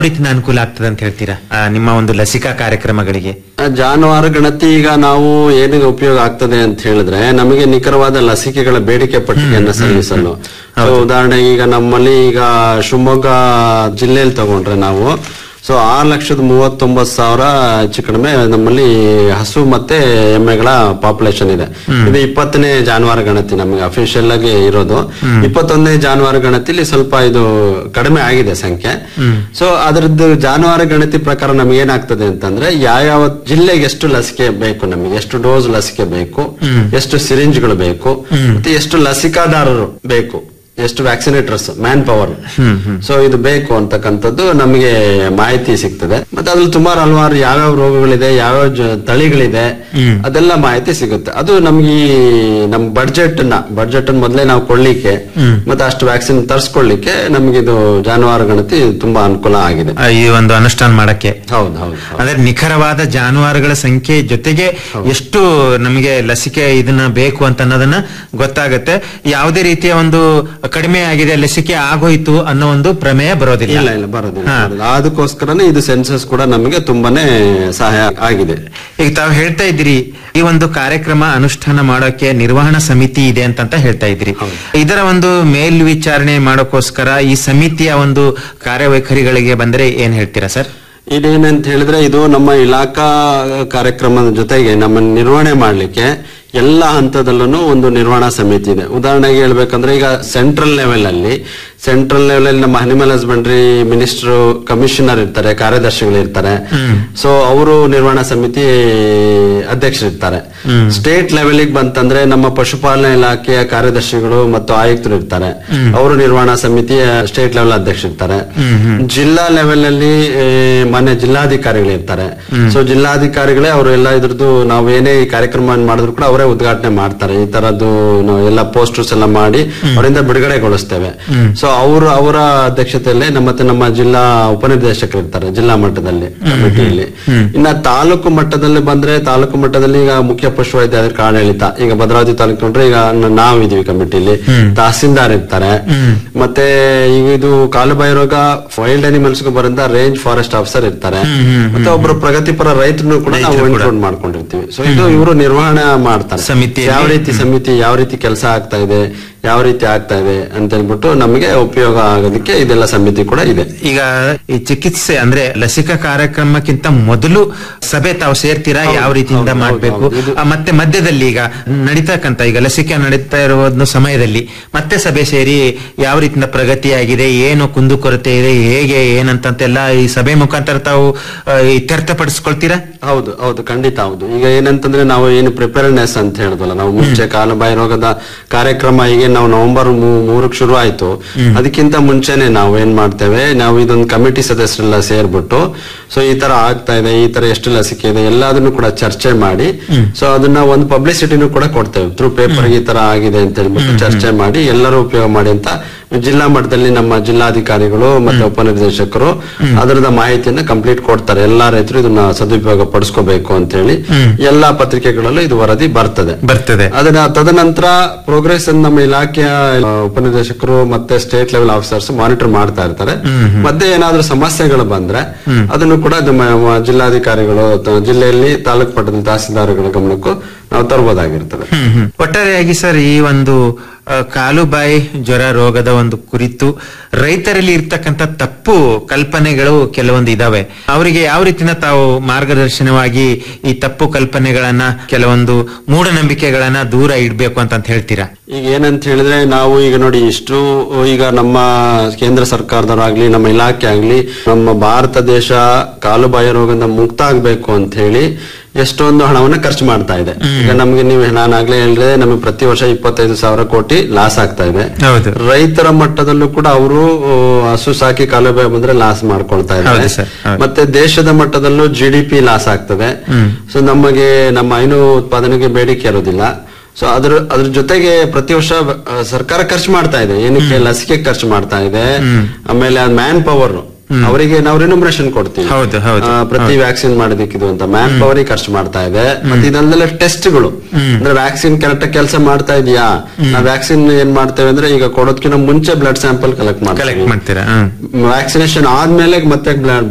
ರೀತಿನ ಅನುಕೂಲ ಆಗ್ತದೆ ಅಂತ ಹೇಳ್ತೀರಾ ಆ, ನಿಮ್ಮ ಒಂದು ಲಸಿಕಾ ಕಾರ್ಯಕ್ರಮಗಳಿಗೆ ಆ ಜಾನುವಾರು ಗಣತಿ ಈಗ ನಾವು ಏನಿಗೆ ಉಪಯೋಗ ಆಗ್ತದೆ ಅಂತ ಹೇಳಿದ್ರೆ ನಮಗೆ ನಿಖರವಾದ ಲಸಿಕೆಗಳ ಬೇಡಿಕೆ ಪಟ್ಟಿಗೆಯನ್ನು ಸಲ್ಲಿಸಲು So, ಉದಾಹರಣೆಗೆ ಈಗ ನಮ್ಮಲ್ಲಿ ಈಗ ಶಿವಮೊಗ್ಗ ಜಿಲ್ಲೆಯಲ್ಲಿ ತಗೊಂಡ್ರೆ ನಾವು ಸೊ ಆರು ಲಕ್ಷದ ಮೂವತ್ತೊಂಬತ್ತು ಸಾವಿರ ಹೆಚ್ಚು ಕಡಿಮೆ ನಮ್ಮಲ್ಲಿ ಹಸು ಮತ್ತೆ ಎಮ್ಮೆಗಳ ಪಾಪ್ಯುಲೇಷನ್ ಇದೆ ಇದು ಇಪ್ಪತ್ತನೇ ಜಾನುವಾರು ಗಣತಿ ನಮಗೆ ಅಫಿಷಿಯಲ್ ಆಗಿ ಇರೋದು ಇಪ್ಪತ್ತೊಂದನೇ ಜಾನುವಾರು ಗಣತಿಲಿ ಸ್ವಲ್ಪ ಇದು ಕಡಿಮೆ ಆಗಿದೆ ಸಂಖ್ಯೆ ಸೊ ಅದರದ್ದು ಜಾನುವಾರು ಗಣತಿ ಪ್ರಕಾರ ನಮ್ಗೆ ಏನಾಗ್ತದೆ ಅಂತಂದ್ರೆ ಯಾವ್ಯಾವ ಜಿಲ್ಲೆಗೆ ಎಷ್ಟು ಲಸಿಕೆ ಬೇಕು ನಮಗೆ ಎಷ್ಟು ಡೋಸ್ ಲಸಿಕೆ ಬೇಕು ಎಷ್ಟು ಸಿರಿಂಜ್ಗಳು ಬೇಕು ಮತ್ತೆ ಎಷ್ಟು ಲಸಿಕಾದಾರರು ಬೇಕು ಎಷ್ಟು ವ್ಯಾಕ್ಸಿನೇಟರ್ಸ್ ಮ್ಯಾನ್ ಪವರ್ ಸೊ ಇದು ಬೇಕು ಅಂತಕ್ಕಂಥದ್ದು ನಮಗೆ ಮಾಹಿತಿ ಸಿಗ್ತದೆ ಮತ್ತೆ ಅದ್ರಲ್ಲಿ ಸುಮಾರು ಹಲವಾರು ಯಾವ್ಯಾವ ರೋಗಗಳಿದೆ ಯಾವ್ಯಾವ ಜ- ತಳಿಗಳಿದೆ ಅದೆಲ್ಲ ಮಾಹಿತಿ ಸಿಗುತ್ತೆ ಅದು ನಮ್ಗೆ ಈ ನಮ್ ಬಡ್ಜೆಟ್ ನ ಬಡ್ಜೆಟ್ ಮೊದಲೇ ನಾವು ಕೊಳ್ಳಿಕ್ಕೆ ಮತ್ತೆ ಅಷ್ಟು ವ್ಯಾಕ್ಸಿನ್ ತರಿಸ್ಕೊಳ್ಳಿಕ್ಕೆ ನಮ್ಗೆ ಇದು ಜಾನುವಾರು ಗಣತಿ ತುಂಬಾ ಅನುಕೂಲ ಆಗಿದೆ ಆ, ಈ ಒಂದು ಅನುಷ್ಠಾನ ಮಾಡಕ್ಕೆ ಹೌದು ಹೌದು ಹೌದು. ಅಂದ್ರೆ ನಿಖರವಾದ ಜಾನುವಾರುಗಳ ಸಂಖ್ಯೆ ಜೊತೆಗೆ ಎಷ್ಟು ನಮಗೆ ಲಸಿಕೆ ಇದನ್ನ ಬೇಕು ಅಂತ ಅನ್ನೋದನ್ನ ಗೊತ್ತಾಗುತ್ತೆ ಯಾವುದೇ ರೀತಿಯ ಒಂದು ಕಡಿಮೆ ಆಗಿದೆ ಲಸಿಕೆ ಆಗೋಯ್ತು ಅನ್ನೋ ಒಂದು ಪ್ರಮೇಯ ಬರೋದಿಲ್ಲ ಇಲ್ಲ ಇಲ್ಲ ಬರೋದಿಲ್ಲ ಹಾ. ಬರೋದಿಲ್ಲ. ಅದಕ್ಕೋಸ್ಕರನೇ ಇದು ಸೆನ್ಸಸ್ ಕೂಡ ನಮಗೆ ತುಂಬಾನೇ ಸಹಾಯ ಆಗಿದೆ ಈಗ ತಾವು ಹೇಳ್ತಾ ಇದ್ದೀರಿ ಈ ಒಂದು ಕಾರ್ಯಕ್ರಮ ಅನುಷ್ಠಾನ ಮಾಡೋಕೆ ನಿರ್ವಹಣಾ ಸಮಿತಿ ಇದೆ ಅಂತ ಹೇಳ್ತಾ ಇದ್ರಿ ಇದರ ಒಂದು ಮೇಲ್ವಿಚಾರಣೆ ಮಾಡೋಕ್ಕೋಸ್ಕರ ಈ ಸಮಿತಿಯ ಒಂದು ಕಾರ್ಯವೈಖರಿಗಳಿಗೆ ಬಂದ್ರೆ ಏನ್ ಹೇಳ್ತೀರಾ ಸರ್ ಇದೇನಂತ ಹೇಳಿದ್ರೆ ಇದು ನಮ್ಮ ಇಲಾಖಾ ಕಾರ್ಯಕ್ರಮದ ಜೊತೆಗೆ ನಮ್ಮ ನಿರ್ವಹಣೆ ಮಾಡ್ಲಿಕ್ಕೆ ಎಲ್ಲ ಹಂತದಲ್ಲೂ ಒಂದು ನಿರ್ವಹಣಾ ಸಮಿತಿ ಇದೆ ಉದಾಹರಣೆಗೆ ಹೇಳ್ಬೇಕಂದ್ರೆ ಈಗ ಸೆಂಟ್ರಲ್ ಲೆವೆಲ್ ಅಲ್ಲಿ ಸೆಂಟ್ರಲ್ ಲೆವೆಲ್ ಅಲ್ಲಿ ನಮ್ಮ ಅನಿಮಲ್ ಹಸ್ಬೆಂಡ್ರಿ ಮಿನಿಸ್ಟರ್ ಕಮಿಷನರ್ ಇರ್ತಾರೆ ಕಾರ್ಯದರ್ಶಿಗಳು ಇರ್ತಾರೆ ಸೊ ಅವರು ನಿರ್ವಹಣಾ ಸಮಿತಿ ಅಧ್ಯಕ್ಷರಿರ್ತಾರೆ ಸ್ಟೇಟ್ ಲೆವೆಲ್ಗೆ ಬಂತಂದ್ರೆ ನಮ್ಮ ಪಶುಪಾಲನಾ ಇಲಾಖೆಯ ಕಾರ್ಯದರ್ಶಿಗಳು ಮತ್ತು ಆಯುಕ್ತರು ಇರ್ತಾರೆ ಅವರು ನಿರ್ವಹಣಾ ಸಮಿತಿಯ ಸ್ಟೇಟ್ ಲೆವೆಲ್ ಅಧ್ಯಕ್ಷರಿರ್ತಾರೆ ಜಿಲ್ಲಾ ಲೆವೆಲ್ ಅಲ್ಲಿ ಆ, ಮಾನ್ಯ ಜಿಲ್ಲಾಧಿಕಾರಿಗಳು ಇರ್ತಾರೆ ಸೊ ಜಿಲ್ಲಾಧಿಕಾರಿಗಳೇ ಅವರು ಎಲ್ಲ ಇದ್ರದ್ದು ನಾವು ಏನೇ ಈ ಕಾರ್ಯಕ್ರಮ ಮಾಡಿದ್ರು ಕೂಡ ಅವರೇ ಉದ್ಘಾಟನೆ ಮಾಡ್ತಾರೆ ಈ ತರದ್ದು ನಾವು ಎಲ್ಲ ಪೋಸ್ಟರ್ಸ್ ಎಲ್ಲ ಮಾಡಿ ಅವರಿಂದ ಬಿಡುಗಡೆಗೊಳಿಸ್ತೇವೆ ಸೊ ಅವರು ಅವರ ಅಧ್ಯಕ್ಷತೆಯಲ್ಲೇ ನಮ್ಮ ಮತ್ತೆ ನಮ್ಮ ಜಿಲ್ಲಾ ಉಪನಿರ್ದೇಶಕರು ಇರ್ತಾರೆ ಜಿಲ್ಲಾ ಮಟ್ಟದಲ್ಲಿ ಕಮಿಟಿಯಲ್ಲಿ ಇನ್ನ ತಾಲೂಕು ಮಟ್ಟದಲ್ಲಿ ಬಂದ್ರೆ ತಾಲೂಕು ಮಟ್ಟದಲ್ಲಿ ಈಗ ಮುಖ್ಯ ಪಶು ವೈದ್ಯಾಧಿಕಾರಿ ಆಡಳಿತ ಈಗ ಭದ್ರಾವತಿ ತಾಲೂಕು ನೋಡ್ರೆ ಈಗ ನ- ನಾವಿದೀವಿ ಕಮಿಟಿಲಿ ತಹಸೀಲ್ದಾರ್ ಇರ್ತಾರೆ ಮತ್ತೆ ಈಗ ಇದು ಕಾಲುಬಾಯಿ ರೋಗ ವೈಲ್ಡ್ ಅನಿಮಲ್ಸ್ ಬರಿಂದ ರೇಂಜ್ ಫಾರೆಸ್ಟ್ ಆಫೀಸರ್ ಇರ್ತಾರೆ ಮತ್ತೆ ಒಬ್ರು ಪ್ರಗತಿಪರ ರೈತರನ್ನು ಕೂಡ ನಾವು ಇನ್ಕ್ಲೂಡ್ ಮಾಡ್ಕೊಂಡಿರ್ತೀವಿ ಸೊ ಇದು ಇವರು ನಿರ್ವಹಣೆ ಮಾಡ್ತಾರೆ ಸಮಿತಿಯಲ್ಲಿ- ಯಾವ ರೀತಿ ಸಮಿತಿ ಯಾವ ರೀತಿ ಕೆಲಸ ಆಗ್ತಾ ಇದೆ ಯಾವ ರೀತಿ ಆಗ್ತಾ ಇದೆ ಅಂತ ಹೇಳ್ಬಿಟ್ಟು ನಮಗೆ ಉಪಯೋಗ ಆಗೋದಕ್ಕೆ ಇದೆಲ್ಲ ಸಮಿತಿ ಕೂಡ ಇದೆ ಈಗ ಈ ಚಿಕಿತ್ಸೆ ಅಂದ್ರೆ ಲಸಿಕಾ ಕಾರ್ಯಕ್ರಮಕ್ಕಿಂತ ಮೊದಲು ಸಭೆ ತಾವು ಸೇರ್ತೀರಾ ಯಾವ ರೀತಿಯಿಂದ ಹೌದು, ಮಾಡಬೇಕು ಹೌದು, ಇದು- ಮತ್ತೆ ಮಧ್ಯದಲ್ಲಿ ಈಗ ನಡೀತಕ್ಕಂತ ಈಗ ಲಸಿಕೆ ನಡೀತಾ ಇರುವ ಒಂದು ಸಮಯದಲ್ಲಿ ಮತ್ತೆ ಸಭೆ ಸೇರಿ ಯಾವ ರೀತಿಯಿಂದ ಪ್ರಗತಿಯಾಗಿದೆ ಏನು ಕುಂದುಕೊರತೆ ಇದೆ ಹೇಗೆ ಏನಂತಂತೆಲ್ಲ ಈ ಸಭೆ ಮುಖಾಂತರ ತಾವು ಆ, ಇತ್ಯರ್ಥಪಡಿಸ್ಕೊಳ್ತೀರಾ ಹೌದು ಹೌದು ಖಂಡಿತ ಹೌದು ಈಗ ಏನಂತಂದ್ರೆ ನಾವು ಏನು ಪ್ರಿಪೇರ್ನೆಸ್ ಅಂತ ಹೇಳಿದ್ವಲ್ಲ ನಾವು ಮುಂಚೆ ಕಾಲುಬಾಯಿ ರೋಗದ ಕಾರ್ಯಕ್ರಮ ಈಗ ನಾವು ನವೆಂಬರ್ ಮೂ- ಮೂರಕ್ಕೆ ಶುರು ಆಯ್ತು ಅದಕ್ಕಿಂತ ಮುಂಚೆನೆ ನಾವು ಏನ್ ಮಾಡ್ತೇವೆ ನಾವು ಇದೊಂದು ಕಮಿಟಿ ಸದಸ್ಯರೆಲ್ಲ ಸೇರ್ಬಿಟ್ಟು ಸೊ ಈ ತರ ಆಗ್ತಾ ಇದೆ ಈ ತರ ಎಷ್ಟು ಲಸಿಕೆ ಇದೆ ಎಲ್ಲದನ್ನು ಕೂಡ ಚರ್ಚೆ ಮಾಡಿ ಸೊ ಅದನ್ನ ಒಂದು ಪಬ್ಲಿಸಿಟಿನೂ ಕೂಡ ಕೊಡ್ತೇವೆ ಥ್ರೂ ಪೇಪರ್ ಈ ತರ ಆಗಿದೆ ಅಂತ ಹೇಳ್ಬಿಟ್ಟು ಚರ್ಚೆ ಮಾಡಿ ಎಲ್ಲರೂ ಉಪಯೋಗ ಮಾಡಿ ಅಂತ ಜಿಲ್ಲಾ ಮಟ್ಟದಲ್ಲಿ ನಮ್ಮ ಜಿಲ್ಲಾಧಿಕಾರಿಗಳು ಮತ್ತೆ ಉಪನಿರ್ದೇಶಕರು ಅದರದ ಮಾಹಿತಿಯನ್ನ ಕಂಪ್ಲೀಟ್ ಕೊಡ್ತಾರೆ ಎಲ್ಲಾ ರೈತರು ಇದನ್ನ ಸದುಪಯೋಗ ಪಡಿಸ್ಕೋಬೇಕು ಅಂತ ಹೇಳಿ ಎಲ್ಲಾ ಪತ್ರಿಕೆಗಳಲ್ಲೂ ಇದು ವರದಿ ಬರ್ತದೆ ಬರ್ತದೆ ಅದನ್ನ ತದನಂತರ ಪ್ರೋಗ್ರೆಸ್ ನಮ್ಮ ಇಲಾಖೆಯ ಆ, ಉಪನಿರ್ದೇಶಕರು ಮತ್ತೆ ಸ್ಟೇಟ್ ಲೆವೆಲ್ ಆಫೀಸರ್ಸ್ ಮಾನಿಟರ್ ಮಾಡ್ತಾ ಇರ್ತಾರೆ ಮತ್ತೆ ಏನಾದ್ರೂ ಸಮಸ್ಯೆಗಳು ಬಂದ್ರೆ ಅದನ್ನು ಕೂಡ ನಮ್ಮ ನಮ್ಮ ಜಿಲ್ಲಾಧಿಕಾರಿಗಳು ಅಥವಾ ಜಿಲ್ಲೆಯಲ್ಲಿ ತಾಲೂಕು ಮಟ್ಟದ ತಹಸೀಲ್ದಾರ್ಗಳ ಗಮನಕ್ಕೂ ನಾವು ತರಬಹುದಾಗಿರ್ತದೆ ಹ್ಮ್, ಹ್ಮ್. ಒಟ್ಟಾರೆಯಾಗಿ ಸರ್ ಈ ಒಂದು ಆ, ಕಾಲುಬಾಯಿ ಜ್ವರ ರೋಗದ ಒಂದು ಕುರಿತು ರೈತರಲ್ಲಿ ಇರ್ತಕ್ಕಂಥ ತಪ್ಪು ಕಲ್ಪನೆಗಳು ಕೆಲವೊಂದು ಇದಾವೆ ಅವರಿಗೆ ಯಾವ ರೀತಿನ ತಾವು ಮಾರ್ಗದರ್ಶನವಾಗಿ ಈ ತಪ್ಪು ಕಲ್ಪನೆಗಳನ್ನ ಕೆಲವೊಂದು ಮೂಢನಂಬಿಕೆಗಳನ್ನ ದೂರ ಇಡ್ಬೇಕು ಅಂತ ಅಂತ ಹೇಳ್ತೀರಾ ಈಗ ಏನಂತ ಹೇಳಿದ್ರೆ ನಾವು ಈಗ ನೋಡಿ ಇಷ್ಟು ಈಗ ನಮ್ಮ ಕೇಂದ್ರ ಸರ್ಕಾರದವರಾಗ್ಲಿ ನಮ್ಮ ಇಲಾಖೆ ಆಗ್ಲಿ ನಮ್ಮ ಭಾರತ ದೇಶ ಕಾಲುಬಾಯಿ ರೋಗದಿಂದ ಮುಕ್ತ ಆಗ್ಬೇಕು ಅಂತ ಹೇಳಿ ಎಷ್ಟೊಂದು ಹಣವನ್ನ ಖರ್ಚು ಮಾಡ್ತಾ ಇದೆ ಈಗ ನಮ್ಗೆ ನೀವು ನಾನಾಗ್ಲೇ ಹೇಳಿದ್ರೆ ನಮಗೆ ಪ್ರತಿ ವರ್ಷ ಇಪ್ಪತ್ತೈದು ಸಾವಿರ ಕೋಟಿ ಲಾಸ್ ಆಗ್ತಾ ಇದೆ ಹೌದು ರೈತರ ಮಟ್ಟದಲ್ಲೂ ಕೂಡ ಅವರು ಹಸು ಸಾಕಿ ಕಾಲುಬಾಯಿ ಬಂದ್ರೆ ಲಾಸ್ ಮಾಡ್ಕೊಳ್ತಾ ಇದ್ದಾರೆ ಹೌದು ಸರ್, ಹೌದು. ಮತ್ತೆ ದೇಶದ ಮಟ್ಟದಲ್ಲೂ ಜಿ ಡಿ ಪಿ ಲಾಸ್ ಆಗ್ತದೆ ಸೊ ನಮಗೆ ನಮ್ಮ ಹೈನು ಉತ್ಪಾದನೆಗೆ ಬೇಡಿಕೆ ಇರೋದಿಲ್ಲ ಸೊ ಅದ್ರ ಅದ್ರ ಜೊತೆಗೆ ಪ್ರತಿ ವರ್ಷ ಆ, ಸರ್ಕಾರ ಖರ್ಚು ಮಾಡ್ತಾ ಇದೆ ಏನಕ್ಕೆ ಲಸಿಕೆ ಖರ್ಚು ಮಾಡ್ತಾ ಇದೆ ಆಮೇಲೆ ಮ್ಯಾನ್ ಪವರ್ ಅವರಿಗೆ ನಾವು ರಿನಮ್ರೇಷನ್ ಕೊಡ್ತೀವಿ ಹೌದು, ಹೌದು, ಆ, ಪ್ರತಿ ವ್ಯಾಕ್ಸಿನ್ ಮಾಡೋದಕ್ಕಿದು ಅಂತ ಮ್ಯಾನ್ ಪವರ್ ಖರ್ಚು ಮಾಡ್ತಾ ಇದೆ ಮತ್ತೆ ಇದಲ್ದೆಲ್ಲ ಟೆಸ್ಟ್ಗಳು ಅಂದ್ರೆ ವ್ಯಾಕ್ಸಿನ್ ಕರೆಕ್ಟ್ ಕೆಲಸ ಮಾಡ್ತಾ ಇದೆಯಾ ನಾವು ವ್ಯಾಕ್ಸಿನ್ ಏನ್ ಮಾಡ್ತೇವೆ ಅಂದ್ರೆ ಈಗ ಕೊಡೋದಕ್ಕಿಂತ ಮುಂಚೆ ಬ್ಲಡ್ ಸ್ಯಾಂಪಲ್ ಕಲೆಕ್ಟ್ ಕಲೆಕ್ಟ್ ಮಾಡ್ತೀವಿ ಮಾಡ್ತೀರಾ ಹ್ಮ್ ವ್ಯಾಕ್ಸಿನೇಷನ್ ಆದ್ಮೇಲೆ ಮತ್ತೆ